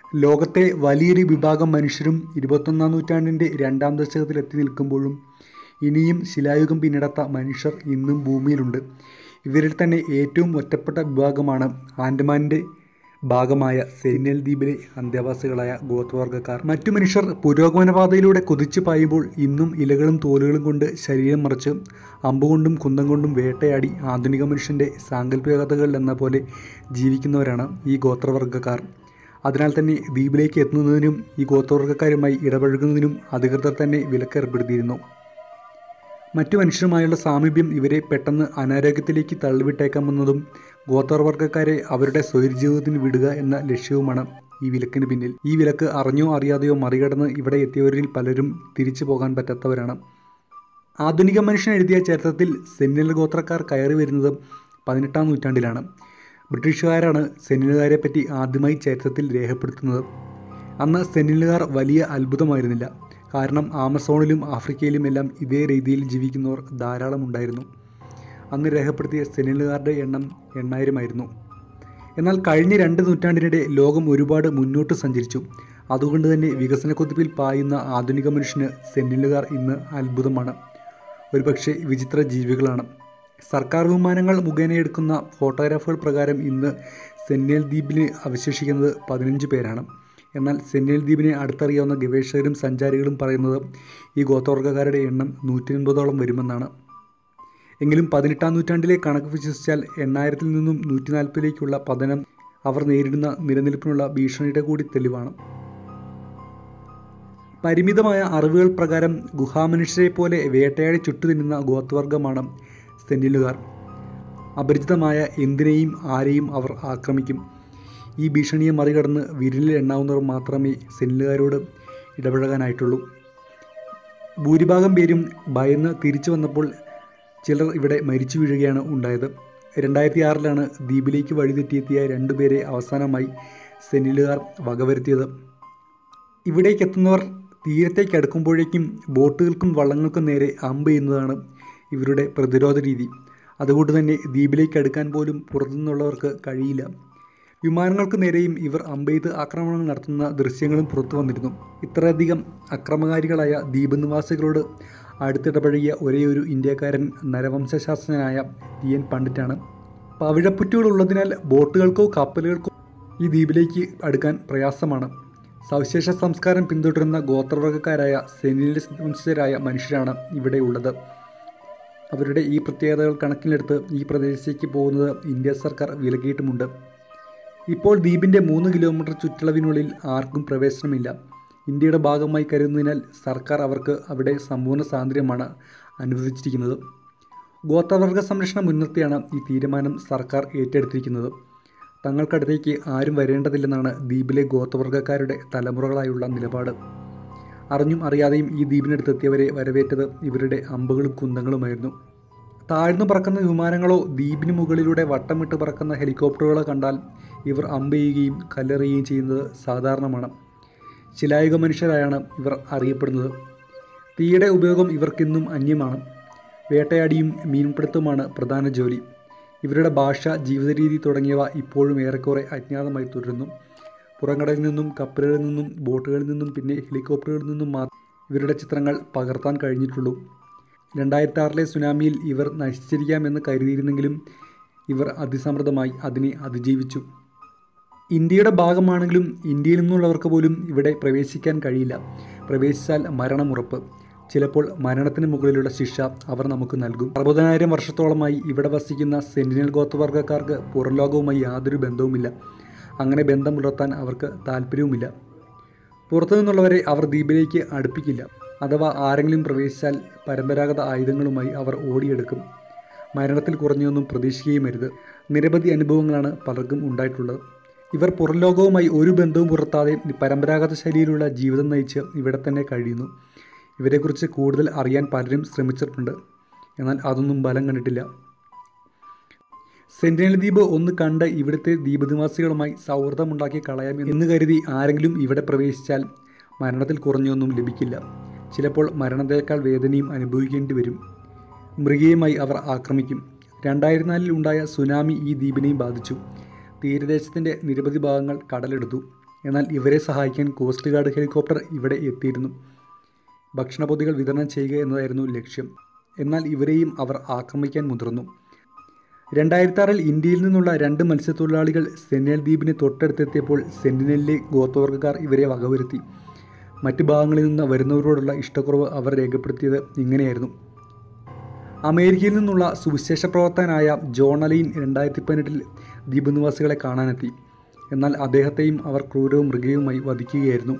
ലോകത്തെ വലിയൊരു വിഭാഗം മനുഷ്യരും ഇരുപത്തൊന്നാം നൂറ്റാണ്ടിൻ്റെ രണ്ടാം ദശകത്തിൽ എത്തി നിൽക്കുമ്പോഴും ഇനിയും ശിലായുഗം പിന്നിടാത്ത മനുഷ്യർ ഇന്നും ഭൂമിയിലുണ്ട് ഇവരിൽ തന്നെ ഏറ്റവും ഒറ്റപ്പെട്ട വിഭാഗമാണ് ആൻഡമാൻ്റെ ഭാഗമായ സെനിനൽ ദ്വീപിലെ അന്തേവാസികളായ ഗോത്രവർഗ്ഗക്കാർ മറ്റു മനുഷ്യർ പുരോഗമനപാതയിലൂടെ കുതിച്ചു പായുമ്പോൾ ഇന്നും ഇലകളും തോലുകളും കൊണ്ട് ശരീരം മറച്ച് അമ്പുകൊണ്ടും കുന്തം കൊണ്ടും വേട്ടയാടി ആധുനിക മനുഷ്യൻ്റെ സാങ്കല്പികതകൾ എന്ന പോലെ ജീവിക്കുന്നവരാണ് ഈ ഗോത്രവർഗ്ഗക്കാർ അതിനാൽ തന്നെ ദ്വീപിലേക്ക് എത്തുന്നതിനും ഈ ഗോത്രവർഗ്ഗക്കാരുമായി ഇടപഴകുന്നതിനും അധികൃതർ തന്നെ വിലക്കേർപ്പെടുത്തിയിരുന്നു മറ്റു മനുഷ്യരുമായുള്ള സാമീപ്യം ഇവരെ പെട്ടെന്ന് അനാരോഗ്യത്തിലേക്ക് തള്ളിവിട്ടേക്കാമെന്നതും ഗോത്രവർഗ്ഗക്കാരെ അവരുടെ സ്വൈരജീവിതത്തിന് വിടുക എന്ന ലക്ഷ്യവുമാണ് ഈ വിലക്കിന് പിന്നിൽ ഈ വിലക്ക് അറിഞ്ഞോ അറിയാതെയോ മറികടന്ന് ഇവിടെ എത്തിയവരിൽ പലരും തിരിച്ചു പോകാൻ പറ്റാത്തവരാണ് ആധുനിക മനുഷ്യൻ എഴുതിയ ചരിത്രത്തിൽ സെന്നിൽ ഗോത്രക്കാർ കയറി വരുന്നത് പതിനെട്ടാം നൂറ്റാണ്ടിലാണ് ബ്രിട്ടീഷുകാരാണ് സെന്നിലുകാരെ പറ്റി ആദ്യമായി ചരിത്രത്തിൽ രേഖപ്പെടുത്തുന്നത് അന്ന് സെന്നിലുകാർ വലിയ അത്ഭുതമായിരുന്നില്ല കാരണം ആമസോണിലും ആഫ്രിക്കയിലും എല്ലാം ഇതേ രീതിയിൽ ജീവിക്കുന്നവർ ധാരാളം ഉണ്ടായിരുന്നു അന്ന് രേഖപ്പെടുത്തിയ സെന്നിലുകാരുടെ എണ്ണം എണ്ണായിരമായിരുന്നു എന്നാൽ കഴിഞ്ഞ രണ്ട് നൂറ്റാണ്ടിനിടെ ലോകം ഒരുപാട് മുന്നോട്ട് സഞ്ചരിച്ചു അതുകൊണ്ട് തന്നെ വികസന കുതിപ്പിൽ പായുന്ന ആധുനിക മനുഷ്യന് സെന്നിലുകാർ ഇന്ന് അത്ഭുതമാണ് ഒരുപക്ഷെ വിചിത്ര ജീവികളാണ് സർക്കാർ വിമാനങ്ങൾ മുഖേന എടുക്കുന്ന ഫോട്ടോഗ്രാഫുകൾ പ്രകാരം ഇന്ന് സെന്നേൽ ദ്വീപിൽ അവശേഷിക്കുന്നത് പതിനഞ്ച് പേരാണ് എന്നാൽ സെന്നേൽ ദ്വീപിനെ അടുത്തറിയാവുന്ന ഗവേഷകരും സഞ്ചാരികളും പറയുന്നത് ഈ ഗോത്രവർഗ്ഗക്കാരുടെ എണ്ണം നൂറ്റി അൻപതോളം വരുമെന്നാണ് എങ്കിലും പതിനെട്ടാം നൂറ്റാണ്ടിലെ കണക്ക് വിശ്വസിച്ചാൽ എണ്ണായിരത്തിൽ നിന്നും നൂറ്റി നാൽപ്പതിലേക്കുള്ള പതനം അവർ നേരിടുന്ന നിലനിൽപ്പിനുള്ള ഭീഷണിയുടെ കൂടി തെളിവാണ് പരിമിതമായ അറിവുകൾ പ്രകാരം ഗുഹാമനുഷ്യരെ പോലെ വേട്ടയാടി ചുട്ടുതിന്നുന്ന ഗോത്രവർഗമാണ് സെന്നിലുകാർ അപരിചിതമായ എന്തിനേയും ആരെയും അവർ ആക്രമിക്കും ഈ ഭീഷണിയെ മറികടന്ന് വിരലിൽ എണ്ണാവുന്നവർ മാത്രമേ സെന്നിലുകാരോട് ഇടപഴകാനായിട്ടുള്ളൂ ഭൂരിഭാഗം പേരും ഭയന്ന് തിരിച്ചു വന്നപ്പോൾ ചിലർ ഇവിടെ മരിച്ചു വീഴുകയാണ് ഉണ്ടായത് രണ്ടായിരത്തി ആറിലാണ് ദ്വീപിലേക്ക് വഴിതെറ്റിയെത്തിയ രണ്ടുപേരെ അവസാനമായി സെന്നിലുകാർ വകവരുത്തിയത് ഇവിടേക്ക് എത്തുന്നവർ തീരത്തേക്ക് അടുക്കുമ്പോഴേക്കും ബോട്ടുകൾക്കും വള്ളങ്ങൾക്കും നേരെ അമ്പ് ചെയ്യുന്നതാണ് ഇവരുടെ പ്രതിരോധ രീതി അതുകൊണ്ട് തന്നെ ദ്വീപിലേക്ക് അടുക്കാൻ പോലും പുറത്തുനിന്നുള്ളവർക്ക് കഴിയില്ല വിമാനങ്ങൾക്ക് നേരെയും ഇവർ അമ്പെയ്ത് ആക്രമണങ്ങൾ നടത്തുന്ന ദൃശ്യങ്ങളും പുറത്തു വന്നിരുന്നു ഇത്രയധികം അക്രമകാരികളായ ദ്വീപ് നിവാസികളോട് അടുത്തിടപഴകിയ ഒരേയൊരു ഇന്ത്യക്കാരൻ നരവംശാസ്ത്രജ്ഞനായ ടി എൻ പണ്ഡിറ്റാണ് പവിഴപ്പുറ്റുകൾ ഉള്ളതിനാൽ ബോട്ടുകൾക്കോ കപ്പലുകൾക്കോ ഈ ദ്വീപിലേക്ക് അടുക്കാൻ പ്രയാസമാണ് സവിശേഷ സംസ്കാരം പിന്തുടരുന്ന ഗോത്രവർഗ്ഗക്കാരായ സെനിലിസ് വംശജരായ മനുഷ്യരാണ് ഇവിടെ ഉള്ളത് അവരുടെ ഈ പ്രത്യേകതകൾ കണക്കിലെടുത്ത് ഈ പ്രദേശത്തേക്ക് പോകുന്നത് ഇന്ത്യ സർക്കാർ വിലക്കിയിട്ടുമുണ്ട് ഇപ്പോൾ ദ്വീപിൻ്റെ മൂന്ന് കിലോമീറ്റർ ചുറ്റളവിനുള്ളിൽ ആർക്കും പ്രവേശനമില്ല ഇന്ത്യയുടെ ഭാഗമായി കരുതുന്നതിനാൽ സർക്കാർ അവർക്ക് അവിടെ സമ്പൂർണ്ണ സ്വാതന്ത്ര്യമാണ് അനുവദിച്ചിരിക്കുന്നത് ഗോത്രവർഗ സംരക്ഷണം മുൻനിർത്തിയാണ് ഈ തീരുമാനം സർക്കാർ ഏറ്റെടുത്തിരിക്കുന്നത് തങ്ങൾക്കടുത്തേക്ക് ആരും വരേണ്ടതില്ലെന്നാണ് ദ്വീപിലെ ഗോത്രവർഗ്ഗക്കാരുടെ തലമുറകളായുള്ള നിലപാട് അറിഞ്ഞും അറിയാതെയും ഈ ദ്വീപിനടുത്തെത്തിയവരെ വരവേറ്റത് ഇവരുടെ അമ്പുകളും കുന്തങ്ങളുമായിരുന്നു താഴ്ന്നു പറക്കുന്ന വിമാനങ്ങളോ ദ്വീപിന് മുകളിലൂടെ വട്ടമിട്ട് പറക്കുന്ന ഹെലികോപ്റ്ററുകളോ കണ്ടാൽ ഇവർ അമ്പെയ്യുകയും കല്ലെറിയുകയും ചെയ്യുന്നത് സാധാരണമാണ് ശിലായുഗ മനുഷ്യരായാണ് ഇവർ അറിയപ്പെടുന്നത് തീയുടെ ഉപയോഗം ഇവർക്കിന്നും അന്യമാണ് വേട്ടയാടിയും മീൻപിടുത്തവുമാണ് പ്രധാന ജോലി ഇവരുടെ ഭാഷ ജീവിത രീതി തുടങ്ങിയവ ഇപ്പോഴും ഏറെക്കുറെ അജ്ഞാതമായി തുടരുന്നു പുറംകടലിൽ നിന്നും കപ്പലുകളിൽ നിന്നും ബോട്ടുകളിൽ നിന്നും പിന്നെ ഹെലികോപ്റ്ററുകളിൽ നിന്നും മാത്രം ഇവരുടെ ചിത്രങ്ങൾ പകർത്താൻ കഴിഞ്ഞിട്ടുള്ളൂ രണ്ടായിരത്തി ആറിലെ സുനാമിയിൽ ഇവർ നശിച്ചിരിക്കാമെന്ന് കരുതിയിരുന്നെങ്കിലും ഇവർ അതിസമൃദ്ധമായി അതിനെ അതിജീവിച്ചു ഇന്ത്യയുടെ ഭാഗമാണെങ്കിലും ഇന്ത്യയിൽ നിന്നുള്ളവർക്ക് പോലും ഇവിടെ പ്രവേശിക്കാൻ കഴിയില്ല പ്രവേശിച്ചാൽ മരണമുറപ്പ് ചിലപ്പോൾ മരണത്തിന് മുകളിലുള്ള ശിക്ഷ അവർ നമുക്ക് നൽകും അറുപതിനായിരം വർഷത്തോളമായി ഇവിടെ വസിക്കുന്ന സെന്റിനൽ ഗോത്രവർഗ്ഗക്കാർക്ക് പുറംലോകവുമായി യാതൊരു ബന്ധവുമില്ല അങ്ങനെ ബന്ധം പുലർത്താൻ അവർക്ക് താല്പര്യവുമില്ല പുറത്തു നിന്നുള്ളവരെ അവർ ദ്വീപിലേക്ക് അടുപ്പിക്കില്ല അഥവാ ആരെങ്കിലും പ്രവേശിച്ചാൽ പരമ്പരാഗത ആയുധങ്ങളുമായി അവർ ഓടിയെടുക്കും മരണത്തിൽ കുറഞ്ഞൊന്നും പ്രതീക്ഷിക്കുകയുമരുത് നിരവധി അനുഭവങ്ങളാണ് പലർക്കും ഉണ്ടായിട്ടുള്ളത് ഇവർ പുറംലോകവുമായി ഒരു ബന്ധവും പുലർത്താതെ പരമ്പരാഗത ശൈലിയിലുള്ള ജീവിതം നയിച്ച് ഇവിടെ തന്നെ കഴിയുന്നു ഇവരെക്കുറിച്ച് കൂടുതൽ അറിയാൻ പലരും ശ്രമിച്ചിട്ടുണ്ട് എന്നാൽ അതൊന്നും ബലം കണ്ടിട്ടില്ല സെന്റിനൽ ദ്വീപ് ഒന്ന് കണ്ട് ഇവിടുത്തെ ദ്വീപനിവാസികളുമായി സൗഹൃദമുണ്ടാക്കി കളയാം എന്ന് കരുതി ആരെങ്കിലും ഇവിടെ പ്രവേശിച്ചാൽ മരണത്തിൽ കുറഞ്ഞൊന്നും ലഭിക്കില്ല ചിലപ്പോൾ മരണത്തേക്കാൾ വേദനയും അനുഭവിക്കേണ്ടി വരും മൃഗീയമായി അവർ ആക്രമിക്കും രണ്ടായിരത്തി നാലിൽ ഉണ്ടായ സുനാമി ഈ ദ്വീപിനെയും ബാധിച്ചു തീരദേശത്തിൻ്റെ നിരവധി ഭാഗങ്ങൾ കടലെടുത്തു എന്നാൽ ഇവരെ സഹായിക്കാൻ കോസ്റ്റ് ഗാർഡ് ഹെലികോപ്റ്റർ ഇവിടെ എത്തിയിരുന്നു ഭക്ഷണപൊതികൾ വിതരണം ചെയ്യുക എന്നതായിരുന്നു ലക്ഷ്യം എന്നാൽ ഇവരെയും അവർ ആക്രമിക്കാൻ മുതിർന്നു രണ്ടായിരത്തി ആറിൽ ഇന്ത്യയിൽ നിന്നുള്ള രണ്ട് മത്സ്യത്തൊഴിലാളികൾ സെന്റിനൽ ദ്വീപിന് തൊട്ടടുത്തെത്തിയപ്പോൾ സെന്റിനലിലെ ഗോത്രവർഗ്ഗക്കാർ ഇവരെ വകവരുത്തി മറ്റ് ഭാഗങ്ങളിൽ നിന്ന് വരുന്നവരോടുള്ള ഇഷ്ടക്കുറവ് അവർ രേഖപ്പെടുത്തിയത് ഇങ്ങനെയായിരുന്നു അമേരിക്കയിൽ നിന്നുള്ള സുവിശേഷ പ്രവർത്തകനായ ജോൺ അലീൻ രണ്ടായിരത്തി പതിനെട്ടിൽ ദ്വീപ് നിവാസികളെ കാണാനെത്തി എന്നാൽ അദ്ദേഹത്തെയും അവർ ക്രൂരവും മൃഗവുമായി വധിക്കുകയായിരുന്നു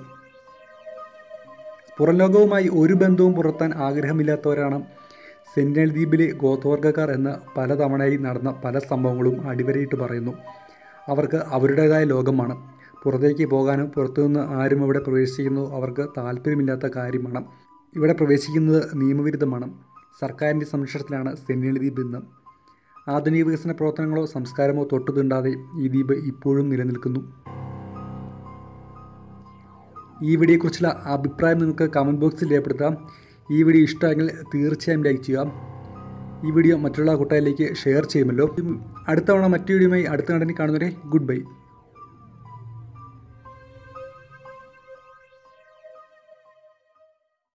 പുറം ലോകവുമായി ഒരു ബന്ധവും പുലർത്താൻ ആഗ്രഹമില്ലാത്തവരാണ് സെന്റിനൽ ദ്വീപിലെ ഗോത്രവർഗ്ഗക്കാർ എന്ന് പലതവണയായി നടന്ന പല സംഭവങ്ങളും അടിവരയിട്ട് പറയുന്നു അവർക്ക് അവരുടേതായ ലോകമാണ് പുറത്തേക്ക് പോകാനോ പുറത്തുനിന്ന് ആരും ഇവിടെ പ്രവേശിക്കുന്നതോ അവർക്ക് താല്പര്യമില്ലാത്ത കാര്യമാണ് ഇവിടെ പ്രവേശിക്കുന്നത് നിയമവിരുദ്ധമാണ് സർക്കാരിൻ്റെ സംരക്ഷണത്തിലാണ് സെന്റിനൽ ദ്വീപ് ഇന്ന് ആധുനിക വികസന പ്രവർത്തനങ്ങളോ സംസ്കാരമോ തൊട്ടു തീണ്ടാതെ ഈ ദ്വീപ് ഇപ്പോഴും നിലനിൽക്കുന്നു ഈ വീഡിയോയെക്കുറിച്ചുള്ള അഭിപ്രായം നിങ്ങൾക്ക് കമൻറ്റ് ബോക്സിൽ രേഖപ്പെടുത്താം ഈ വീഡിയോ ഇഷ്ടമെങ്കിൽ തീർച്ചയായും ലൈക്ക് ചെയ്യുക ഈ വീഡിയോ മറ്റുള്ള കൂട്ടുകാരിലേക്ക് ഷെയർ ചെയ്യുമല്ലോ അടുത്ത തവണ മറ്റു വീഡിയോയുമായി അടുത്ത നടനെ കാണുന്നവരെ ഗുഡ് ബൈ